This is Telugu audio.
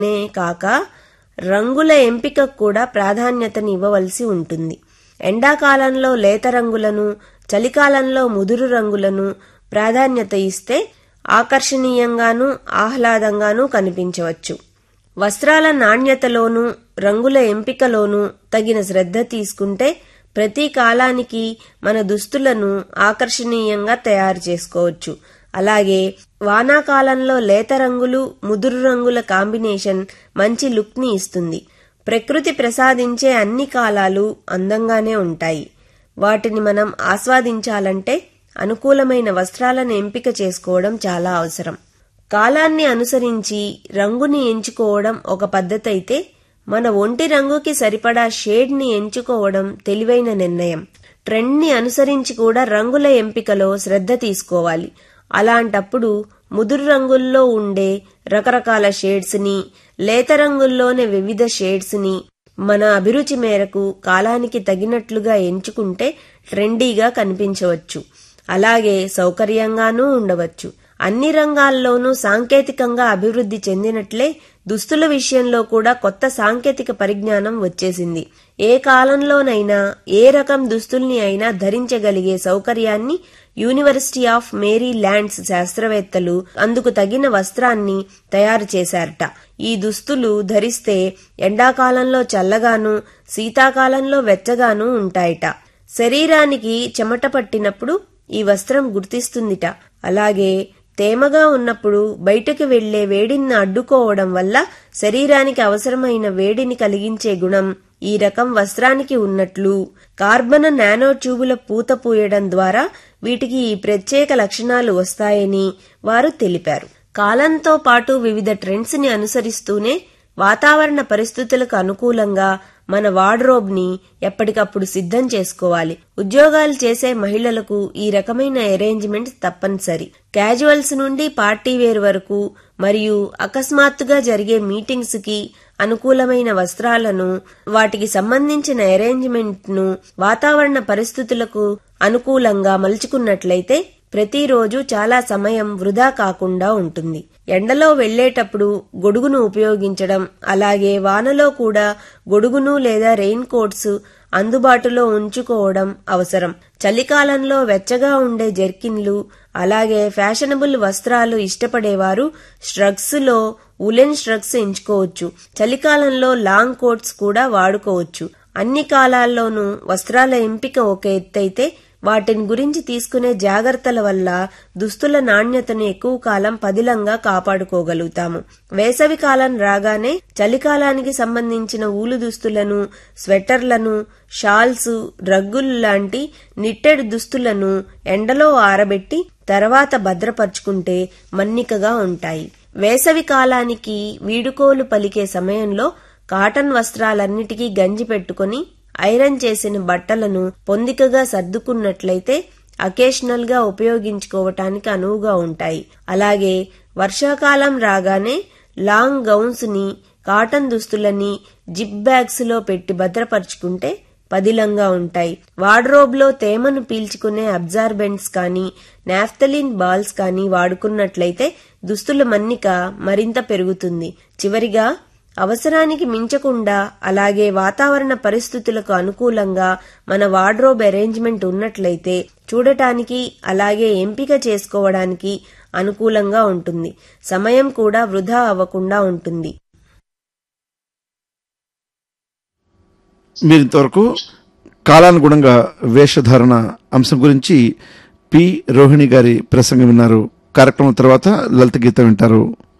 నే కాక రంగుల ఎంపికకు కూడా ప్రాధాన్యతని ఇవ్వవలసి ఉంటుంది ఎండాకాలంలో లేత రంగులను చలికాలంలో ముదురు రంగులను ప్రాధాన్యత ఇస్తే ఆకర్షణీయంగానూ ఆహ్లాదంగానూ కనిపించవచ్చు వస్త్రాల నాణ్యతలోనూ రంగుల ఎంపికలోనూ తగిన శ్రద్ధ తీసుకుంటే ప్రతి కాలానికి మన దుస్తులను ఆకర్షణీయంగా తయారు చేసుకోవచ్చు అలాగే వానాకాలంలో లేత రంగులు ముదురు రంగుల కాంబినేషన్ మంచి లుక్ ని ఇస్తుంది ప్రకృతి ప్రసాదించే అన్ని కాలాలు అందంగానే ఉంటాయి వాటిని మనం ఆస్వాదించాలంటే అనుకూలమైన వస్త్రాలను ఎంపిక చేసుకోవడం చాలా అవసరం కాలాన్ని అనుసరించి రంగుని ఎంచుకోవడం ఒక పద్ధతి అయితే మన ఒంటి రంగుకి సరిపడా షేడ్ ని ఎంచుకోవడం తెలివైన నిర్ణయం ట్రెండ్ ని అనుసరించి కూడా రంగుల ఎంపికలో శ్రద్ధ తీసుకోవాలి అలాంటప్పుడు ముదురు రంగుల్లో ఉండే రకరకాల షేడ్స్ ని లేత రంగుల్లోనే వివిధ షేడ్స్ ని మన అభిరుచి మేరకు కాలానికి తగినట్లుగా ఎంచుకుంటే ట్రెండీగా కనిపించవచ్చు అలాగే సౌకర్యంగానూ ఉండవచ్చు అన్ని రంగాల్లోనూ సాంకేతికంగా అభివృద్ధి చెందినట్లే దుస్తుల విషయంలో కూడా కొత్త సాంకేతిక పరిజ్ఞానం వచ్చేసింది ఏ కాలంలోనైనా ఏ రకం దుస్తుల్ని అయినా ధరించగలిగే సౌకర్యాన్ని యూనివర్సిటీ ఆఫ్ మేరీ ల్యాండ్స్ శాస్త్రవేత్తలు అందుకు తగిన వస్త్రాన్ని తయారు చేశారట ఈ దుస్తులు ధరిస్తే ఎండాకాలంలో చల్లగాను శీతాకాలంలో వెచ్చగాను ఉంటాయట శరీరానికి చెమట పట్టినప్పుడు ఈ వస్త్రం గుర్తిస్తుందిట అలాగే తేమగా ఉన్నప్పుడు బయటకు వెళ్లే వేడిని అడ్డుకోవడం వల్ల శరీరానికి అవసరమైన వేడిని కలిగించే గుణం ఈ రకం వస్త్రానికి ఉన్నట్లు కార్బన నానో ట్యూబుల పూత పూయడం ద్వారా వీటికి ఈ ప్రత్యేక లక్షణాలు వస్తాయని వారు తెలిపారు కాలంతో పాటు వివిధ ట్రెండ్స్ ని అనుసరిస్తూనే వాతావరణ పరిస్థితులకు అనుకూలంగా మన వార్డ్రోబ్ ని ఎప్పటికప్పుడు సిద్ధం చేసుకోవాలి ఉద్యోగాలు చేసే మహిళలకు ఈ రకమైన అరేంజ్మెంట్ తప్పనిసరి క్యాజువల్స్ నుండి పార్టీ వేర్ వరకు మరియు అకస్మాత్తుగా జరిగే మీటింగ్స్ కి అనుకూలమైన వస్త్రాలను వాటికి సంబంధించిన అరేంజ్మెంట్ ను వాతావరణ పరిస్థితులకు అనుకూలంగా మలుచుకున్నట్లయితే ప్రతిరోజు చాలా సమయం వృధా కాకుండా ఉంటుంది ఎండలో వెళ్లేటప్పుడు గొడుగును ఉపయోగించడం అలాగే వానలో కూడా గొడుగును లేదా రెయిన్ కోట్స్ అందుబాటులో ఉంచుకోవడం అవసరం చలికాలంలో వెచ్చగా ఉండే జెర్కిన్లు అలాగే ఫ్యాషనబుల్ వస్త్రాలు ఇష్టపడేవారు స్ట్రగ్స్ లో ఉలెన్ స్ట్రగ్స్ ఎంచుకోవచ్చు చలికాలంలో లాంగ్ కోట్స్ కూడా వాడుకోవచ్చు అన్ని కాలాల్లోనూ వస్త్రాల ఎంపిక ఒక ఎత్తైతే వాటిని గురించి తీసుకునే జాగ్రత్తల వల్ల దుస్తుల నాణ్యతను ఎక్కువ కాలం పదిలంగా కాపాడుకోగలుగుతాము వేసవి కాలం రాగానే చలికాలానికి సంబంధించిన ఊలు దుస్తులను స్వెటర్లను షాల్స్ రగ్గులు లాంటి నిట్టెడ్ దుస్తులను ఎండలో ఆరబెట్టి తర్వాత భద్రపరుచుకుంటే మన్నికగా ఉంటాయి వేసవి కాలానికి వీడుకోలు పలికే సమయంలో కాటన్ వస్త్రాలన్నిటికీ గంజి పెట్టుకుని ఐరన్ చేసిన బట్టలను పొందికగా సర్దుకున్నట్లయితే అకేషనల్ గా ఉపయోగించుకోవటానికి అనువుగా ఉంటాయి అలాగే వర్షాకాలం రాగానే లాంగ్ గౌన్స్ ని కాటన్ దుస్తులని జిప్ బ్యాగ్స్ లో పెట్టి భద్రపరుచుకుంటే పదిలంగా ఉంటాయి వార్డ్రోబ్ లో తేమను పీల్చుకునే అబ్జార్బెంట్స్ కానీ నాఫ్తలిన్ బాల్స్ కానీ వాడుకున్నట్లయితే దుస్తుల మన్నిక మరింత పెరుగుతుంది చివరిగా అవసరానికి మించకుండా అలాగే వాతావరణ పరిస్థితులకు అనుకూలంగా మన వార్డ్రోబ్ అరేంజ్మెంట్ ఉన్నట్లయితే చూడటానికి అలాగే ఎంపిక చేసుకోవడానికి అనుకూలంగా ఉంటుంది సమయం కూడా వృధా అవ్వకుండా ఉంటుంది మీరు ఇంతవరకు కాలానుగుణంగా వేషధారణ అంశం గురించి పి రోహిణి గారి ప్రసంగం విన్నారు కార్యక్రమం తర్వాత లలిత గీతం వింటారు